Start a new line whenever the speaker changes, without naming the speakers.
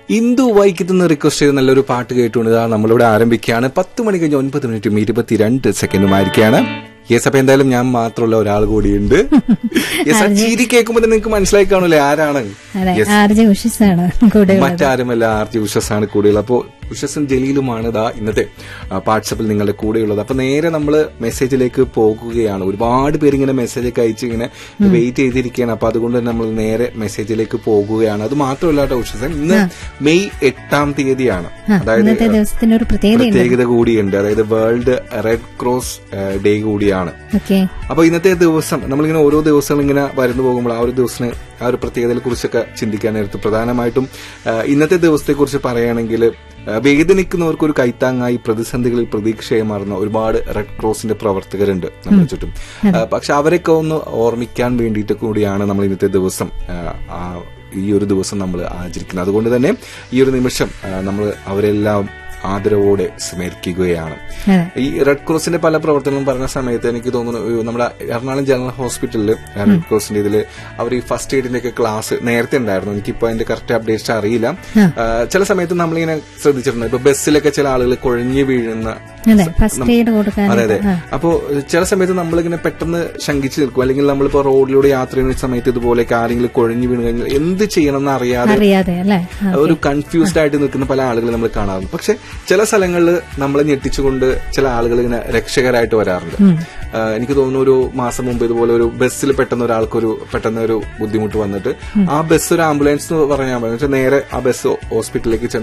Indu വൈക്കത്തുനിന്ന് request ചെയ്ത് നല്ലൊരു പാട്ട് കേട്ടുകൊണ്ട് ഇതാ നമ്മളിവിടെ ആരംഭിക്കുകയാണ് പത്ത് മണി കഴിഞ്ഞ് ഒൻപത് മിനിറ്റും ഇരുപത്തിരണ്ട് സെക്കൻഡുമായിരിക്കുകയാണ് യെസ് അപ്പൊ എന്തായാലും ഞാൻ മാത്രമുള്ള ഒരാൾ കൂടിയുണ്ട് യെസ് ആ ചിരി കേൾക്കുമ്പോൾ തന്നെ നിങ്ങൾക്ക് മനസ്സിലായി കാണൂലേ ആരാണ്
അതെ
Yes.
ആർജ ഉഷിസാണ് കൂടെ ഉള്ളത്.
മറ്റാരുമല്ല ആർ ജി ഉഷസാണ് കൂടെയുള്ളത് അപ്പോൾ ഉഷസും ജലീലുമാണ് ഇതാ ഇന്നത്തെ വാട്സപ്പിൽ നിങ്ങളുടെ കൂടെയുള്ളത് അപ്പൊ നേരെ നമ്മൾ മെസ്സേജിലേക്ക് പോകുകയാണ് ഒരുപാട് പേര് ഇങ്ങനെ മെസ്സേജ് ഒക്കെ അയച്ച് ഇങ്ങനെ വെയിറ്റ് ചെയ്തിരിക്കുകയാണ് അപ്പൊ അതുകൊണ്ട് തന്നെ നമ്മൾ നേരെ മെസ്സേജിലേക്ക് പോകുകയാണ് അത് മാത്രമല്ല കേട്ടോ ഉഷസൻ ഇന്ന് മെയ് എട്ടാം തീയതിയാണ്
ആ, ഇന്നത്തെ ദിവസത്തിന് ഒരു പ്രത്യേകതയുണ്ട്
പ്രത്യേകത കൂടിയുണ്ട് അതായത് വേൾഡ് റെഡ് ക്രോസ് ഡേ കൂടിയാണ്
ഓക്കെ
അപ്പൊ ഇന്നത്തെ ദിവസം നമ്മളിങ്ങനെ ഓരോ ദിവസവും ഇങ്ങനെ വരുന്നു പോകുമ്പോൾ ആ ഒരു ദിവസത്തിന് ആ ഒരു പ്രത്യേകതയെ കുറിച്ചൊക്കെ ചിന്തിക്കാൻ നേരത്ത് പ്രധാനമായിട്ടും ആ, ഇന്നത്തെ ദിവസത്തെ കുറിച്ച് പറയുകയാണെങ്കിൽ ആ, വേദനിക്കുന്നവർക്ക് ഒരു കൈത്താങ്ങായി പ്രതിസന്ധികളിൽ പ്രതീക്ഷയെ മറന്ന ഒരുപാട് റെഡ് ക്രോസിന്റെ പ്രവർത്തകരുണ്ട് നമ്മുടെ ചുറ്റും ആ, പക്ഷെ അവരൊക്കെ ഒന്ന് ഓർമ്മിക്കാൻ വേണ്ടിയിട്ട് കൂടിയാണ് നമ്മൾ ഇന്നത്തെ ദിവസം ആ, ആ, ഈ ഒരു ദിവസം നമ്മൾ ആചരിക്കുന്നത് അതുകൊണ്ട് തന്നെ ഈ ഒരു നിമിഷം നമ്മൾ അവരെല്ലാം ആദരവോടെ സ്മരിക്കുകയാണ്
അതെ
ഈ റെഡ് ക്രോസിന്റെ പല പ്രവർത്തനങ്ങളും പറഞ്ഞ സമയത്ത് എനിക്ക് തോന്നുന്നു ഏഹ് നമ്മുടെ എറണാകുളം ജനറൽ ഹോസ്പിറ്റലിൽ റെഡ് ക്രോസിന്റെ ഇതിൽ അവർ ഈ ഫസ്റ്റ് എയ്ഡിന്റെ ഒക്കെ ക്ലാസ് നേരത്തെ ഉണ്ടായിരുന്നു എനിക്കിപ്പോ അതിന്റെ കറക്റ്റ് അപ്ഡേറ്റ്സ് അറിയില്ല ആ, ചില സമയത്ത് നമ്മളിങ്ങനെ ശ്രദ്ധിച്ചിട്ടുണ്ട് ഇപ്പൊ ബസ്സിലൊക്കെ ചില ആളുകൾ കുഴഞ്ഞു വീഴുന്ന
അതെ ഫസ്റ്റ് എയ്ഡ് കൊടുക്കാൻ
അതെ അതെ അപ്പോ ചില സമയത്ത് നമ്മളിങ്ങനെ പെട്ടെന്ന് ശങ്കിച്ചു നിൽക്കും അല്ലെങ്കിൽ നമ്മളിപ്പോ റോഡിലൂടെ യാത്ര ചെയ്യുന്ന സമയത്ത് ഇതുപോലെയൊക്കെ ആരെങ്കിലും കുഴഞ്ഞു വീണ് കഴിഞ്ഞാൽ എന്ത് ചെയ്യണം എന്ന് അറിയാതെ
അറിയാതെ അല്ലേ ആ,
ഒരു കൺഫ്യൂസ്ഡ് ആയിട്ട് നിൽക്കുന്ന പല ആളുകൾ നമ്മൾ കാണാറുണ്ട് പക്ഷെ ചില സ്ഥലങ്ങളിൽ നമ്മളെ ഞെട്ടിച്ചുകൊണ്ട് ചില ആളുകൾ ഇങ്ങനെ രക്ഷകരായിട്ട് വരാറുണ്ട് ആ, എനിക്ക് തോന്നുന്നു ഒരു മാസം മുമ്പ് ഇതുപോലെ ഒരു ബസ്സിൽ പെട്ടെന്ന് ഒരാൾക്കൊരു പെട്ടെന്ന് ഒരു ബുദ്ധിമുട്ട് വന്നിട്ട് ആ ബസ് ഒരു ആംബുലൻസ് എന്ന് പറഞ്ഞാൽ മതി. എന്ന് വെച്ചാൽ നേരെ ആ ബസ് ഹോസ്പിറ്റലിലേക്ക് ചെന്ന്